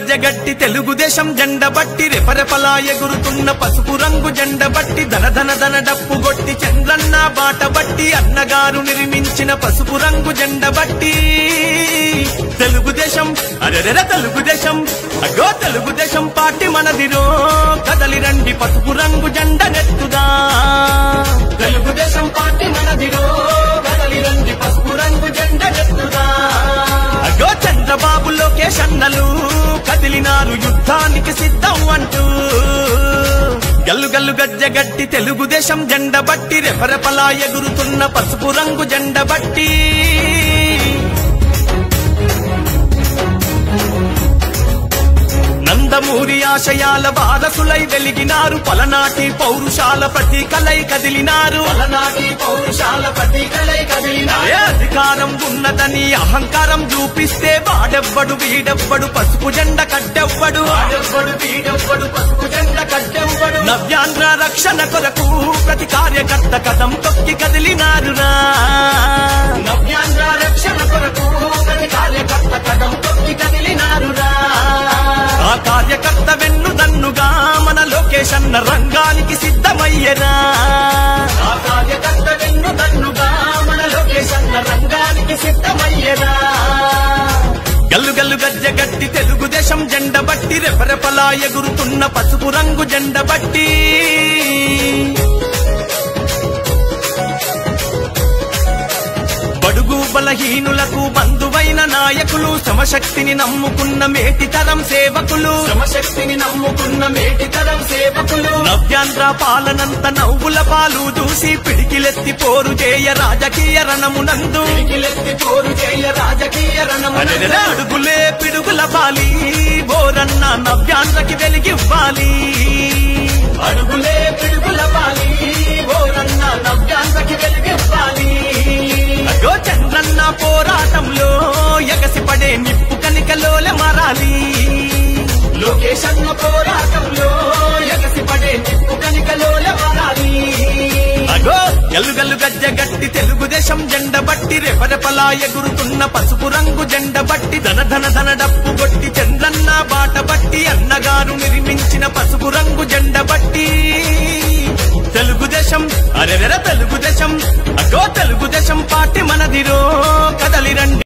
గజ్జెగట్టి తెలుగుదేశం జెండ బట్టి రెపరెపలా ఎగురుతున్న పసుపు రంగు జెండ బట్టి ధన ధన ధన డప్పు గొట్టి చంద్రన్న బాట బట్టి అన్నగారు నిర్మించిన పసుపు రంగు జెండ బట్టి తెలుగుదేశం అరెరెర తెలుగుదేశం అగో తెలుగుదేశం పార్టీ మనదిరో కదలి రండి పసుపు రంగు జెండ నెత్తుదా తెలుగుదేశం పార్టీ మనదిరో కదలి రండి పసుపు రంగు జెండ నెత్తుదా అగో చంద్రబాబు లోకేష్ అన్నలు కదిలినారు యుద్ధానికి సిద్ధం అంటూ గల్లు గల్లు గజ్జగట్టి తెలుగుదేశం జెండ బట్టి రెపరెపలా ఎగురుతున్న పసుపు రంగు జెండ బట్టి నందమూరి ఆశయాల వారసులై వెలిగినారు పలనాటి పౌరుషాల ప్రతీకలై కదిలినారు పలనాటి పౌరుషాల ప్రతీకలై కదిలినారు అధికారం ఉన్నదని అహంకారం చూపిస్తే వాడెవ్వడు వీడెవ్వడు పసుపు జెండ కట్టెవ్వడు వాడెవ్వడు వీడెవ్వడు పసుపు జెండ కట్టెవ్వడు నవ్యాంధ్ర రక్షణ కొరకు ప్రతి కార్యకర్త కథం తొక్కి కదిలినారురా నవ్యాంధ్ర రక్షణ కొరకు ప్రతి కార్యకర్త కథం తొక్కి కదిలినారురా ఆ కార్యకర్త వెన్ను దన్నుగా మన లోకేష్ అన్న రంగానికి సిద్ధమయ్యరా ఆ కార్యకర్త వెన్ను దన్నుగా మన లోకేష్ అన్న రంగానికి సిద్ధమయ్యరా గల్లు గల్లు గజ్జ గట్టి తెలుగుదేశం జెండ బట్టి రెపరెపలా ఎగురుతున్న పసుపు రంగు జెండ బట్టి బడుగు బలహీనులకు బంధువైన నాయకులు సమశక్తిని నమ్ముకున్న మేటి తరం సేవకులు సమశక్తిని నమ్ముకున్న మేటి తరం సేవకులు నవ్యాంధ్ర పాలనంత నవ్వుల పాలు చూసి పిడికిలెత్తి పోరు చేయ రాజకీయ రణమునందు పిడికిలెత్తి పోరు చేయ రాజకీయ రణమునందు అడుగులే పిడుగుల పాలి బోరన్న నవ్యాంధ్రకి వెలిగివ్వాలి అడుగులే పిడుగుల పాలి బోరన్న నవ్యాంధ్రకి వెలిగివ్వాలి అగో చంద్రన్న పోరాటంలో ఎగసిపడే నిప్పు కనికలోలే మారాలి లోకేష్ అన్న పోరాటంలో ఎగసిపడే నిప్పు కనికలోలే మారాలి అగో గల్లు గల్లు గజ్జ గట్టి తెలుగుదేశం జెండ బట్టి రెపరెపలా ఎగురుతున్న పసుపు రంగు జెండ బట్టి ధన ధన ధన డప్పు కొట్టి చంద్రన్న బాట బట్టి అన్నగారు నిర్మించిన పసుపు రంగు జెండ బట్టి తెలుగుదేశం అరెరెర తెలుగుదేశం అగో తెలుగుదేశం పార్టీ మనదిరో కదలి రండి